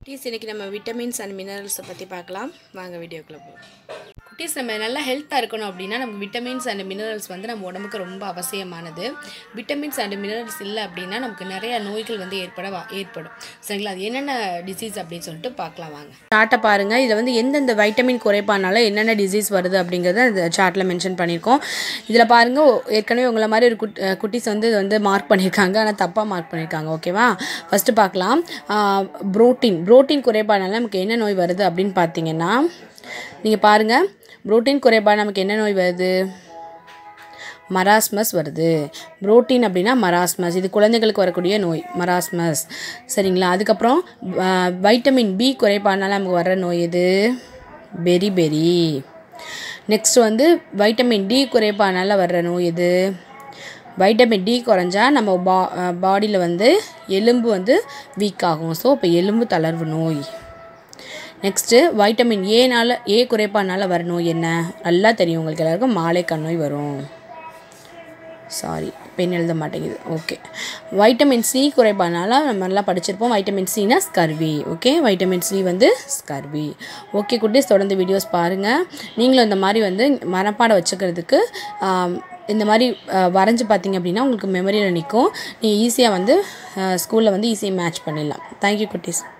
குட்டீஸ் இன்றைக்கி நம்ம விட்டமின்ஸ் அண்ட் மினரல்ஸை பற்றி பார்க்கலாம் வாங்க வீடியோக்குள்ளே போகலாம் குட்டீஸ் நம்ம நல்லா ஹெல்த்தாக இருக்கணும் அப்படின்னா நமக்கு விட்டமின்ஸ் அண்ட் மினரல்ஸ் வந்து நம்ம உடம்புக்கு ரொம்ப அவசியமானது விட்டமின்ஸ் அண்ட் மினரல்ஸ் இல்லை அப்படின்னா நமக்கு நிறைய நோய்கள் வந்து ஏற்பட வா- ஏற்படும் சரிங்களா அது என்னென்ன டிசீஸ் அப்படின்னு சொல்லிட்டு பார்க்கலாம் வாங்க சார்ட்டை பாருங்கள் இதில் வந்து எந்தெந்த வைட்டமின் குறைபாடுனால என்னென்ன டிசீஸ் வருது அப்படிங்கிறத இந்த சார்ட்டில் மென்ஷன் பண்ணியிருக்கோம் இதில் பாருங்கள் ஏற்கனவே உங்களை மாதிரி ஒரு குட் அஹ் குட்டீஸ் வந்து இது வந்து மார்க் பண்ணியிருக்காங்க ஆனால் தப்பாக மார்க் பண்ணியிருக்காங்க ஓகேவா ஃபஸ்ட்டு பார்க்கலாம் புரோட்டீன் புரோட்டீன் குறைபாடுனால நமக்கு என்ன நோய் வருது அப்படின்னு பார்த்தீங்கன்னா நீங்கள் பாருங்கள் புரோட்டீன் குறைபாடு நமக்கு என்ன நோய் வருது மராஸ்மஸ் வருது புரோட்டீன் அப்படின்னா மராஸ்மஸ் இது குழந்தைகளுக்கு வரக்கூடிய நோய் மராஸ்மஸ் சரிங்களா அதுக்கப்புறம் அஹ், வைட்டமின் பி குறைபாடுனால நமக்கு வர்ற நோய் எது பெரி பெரி நெக்ஸ்ட் வந்து வைட்டமின் டி குறைபாடுனால வர்ற நோய் எது வைட்டமின் டி குறைஞ்சா நம்ம பா பாடியில் வந்து எலும்பு வந்து வீக் ஆகும் ஸோ இப்போ எலும்பு தளர்வு நோய் நெக்ஸ்ட்டு வைட்டமின் ஏனால ஏ குறைபாடுனால வர நோய் என்ன நல்லா தெரியும் உங்களுக்கு எல்லாருக்கும் மாலை கண் வரும் சாரி பென் எழுத மாட்டேங்குது ஓகே வைட்டமின் சி குறைபாடுனால நம்ம நல்லா படிச்சிருப்போம் வைட்டமின் சினா ஸ்கர்வி ஓகே வைட்டமின் சி வந்து ஸ்கர்வி ஓகே குட்டீஸ் தொடர்ந்து வீடியோஸ் பாருங்கள் நீங்களும் இந்த மாதிரி வந்து மனப்பாடம் வச்சுக்கிறதுக்கு ஆம், இந்த மாதிரி அஹ், வரைஞ்சு பார்த்தீங்க அப்படின்னா உங்களுக்கு மெமரியில் நிற்கும் நீங்கள் ஈஸியாக வந்து ஸ்கூலில் வந்து ஈஸியாக மேட்ச் பண்ணிடலாம் தேங்க்யூ குட்டீஸ்